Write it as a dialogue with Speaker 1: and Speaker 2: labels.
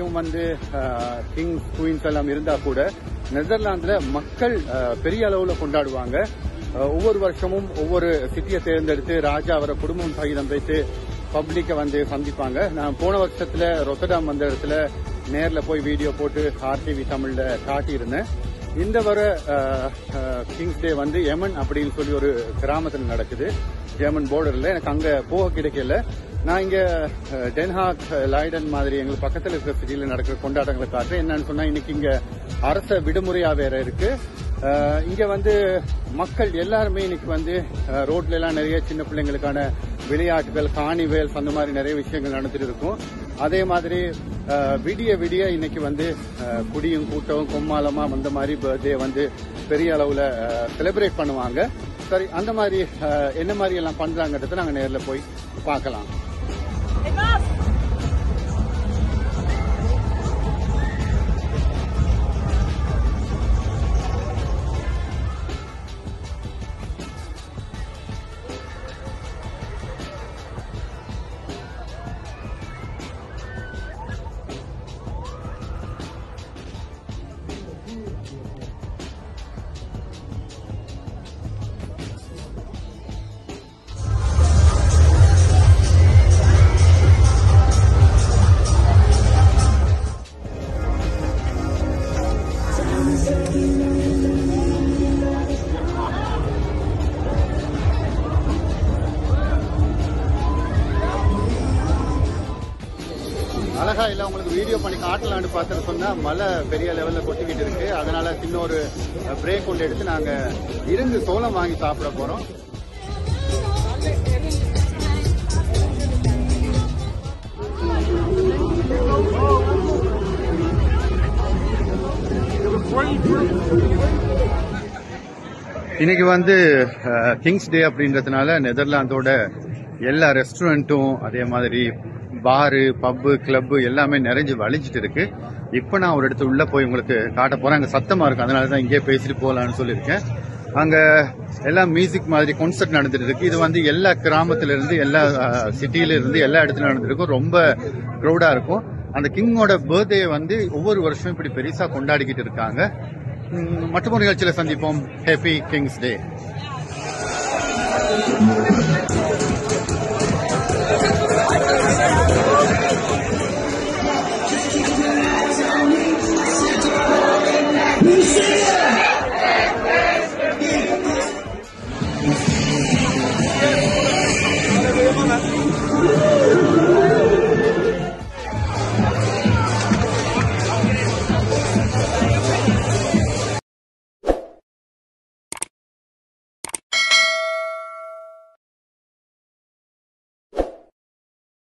Speaker 1: வருஷம் வந்து Kings queens எல்லாம் இருந்தா கூட நெதர்லாந்துல மக்கள் அஹ், பெரிய அளவுல கொண்டாடுவாங்க அஹ், ஒவ்வொரு வருஷமும் ஒவ்வொரு சிட்டியை தேர்ந்தெடுத்து ராஜா அவரை குடும்பம் சகிதம் வைத்து பப்ளிக்கை வந்து சந்திப்பாங்க நான் போன வருஷத்துல ரொத்தடாம் வந்த இடத்துல நேர்ல போய் வீடியோ போட்டு ஆர்டிவி தமிழ்ல காட்டியிருந்தேன் இந்த வர கிங்ஸ் டே வந்து எமன் அப்படின்னு சொல்லி ஒரு கிராமத்தில் நடக்குது ஜெர்மன் பார்டர்ல எனக்கு அங்க போக கிடைக்கல நான் இங்க அஹ், டென்ஹாக் லைடன் மாதிரி எங்களுக்கு பக்கத்துல இருக்கிற சிட்டியில நடக்கிற கொண்டாட்டங்களை காட்டுறேன் என்னன்னு சொன்னா இன்னைக்கு இங்க அரச விடுமுறையா வேற இருக்கு அஹ், இங்க வந்து மக்கள் எல்லாருமே இன்னைக்கு வந்து அஹ், ரோட்ல எல்லாம் நிறைய சின்ன பிள்ளைங்களுக்கான விளையாட்டுகள் காணிவேல்ஸ் அந்த மாதிரி நிறைய விஷயங்கள் நடந்துட்டு இருக்கும் அதே மாதிரி அஹ், விடிய விடிய இன்னைக்கு வந்து அஹ், குடியும் கூட்டமும் கொம்மாலமா அந்த மாதிரி பர்த்டே வந்து பெரிய அளவுல செலிப்ரேட் பண்ணுவாங்க சரி அந்த மாதிரி அஹ், என்ன மாதிரி எல்லாம் பண்றாங்கன்றத நாங்க நேர்ல போய் பார்க்கலாம் அழகா இல்ல உங்களுக்கு வீடியோ பண்ணி காட்டலாம்னு பார்த்துட்டு சொன்னா மழை பெரிய லெவல்ல கொட்டிக்கிட்டு இருக்கு அதனால சின்ன ஒரு பிரேக் கொண்டு எடுத்து நாங்க இருந்து சோளம் வாங்கி சாப்பிட போறோம் இன்னைக்கு வந்து கிங்ஸ் டே அப்படின்றதுனால நெதர்லாந்தோட எல்லா ரெஸ்டாரண்ட்டும் அதே மாதிரி பாரு பப்பு கிளப்பு எல்லாமே நிறைஞ்சு வலிஞ்சிட்டு இருக்கு இப்போ நான் ஒரு இடத்து உள்ள போய் உங்களுக்கு காட்ட போறேன் அங்க சத்தமா இருக்கும் அதனால தான் இங்கே பேசிட்டு போகலான்னு சொல்லியிருக்கேன் அங்க எல்லாம் மியூசிக் மாதிரி கான்சர்ட் நடந்துட்டு இருக்கு இது வந்து எல்லா கிராமத்துல இருந்து எல்லா சிட்டில இருந்து எல்லா இடத்துல நடந்திருக்கும் ரொம்ப க்ரௌடா இருக்கும் அந்த கிங்கோட பர்த்டே வந்து ஒவ்வொரு வருஷமும் இப்படி பெருசா கொண்டாடிக்கிட்டு இருக்காங்க ம், மற்றொரு நிகழ்ச்சியில சந்திப்போம் ஹேப்பி கிங்ஸ் டே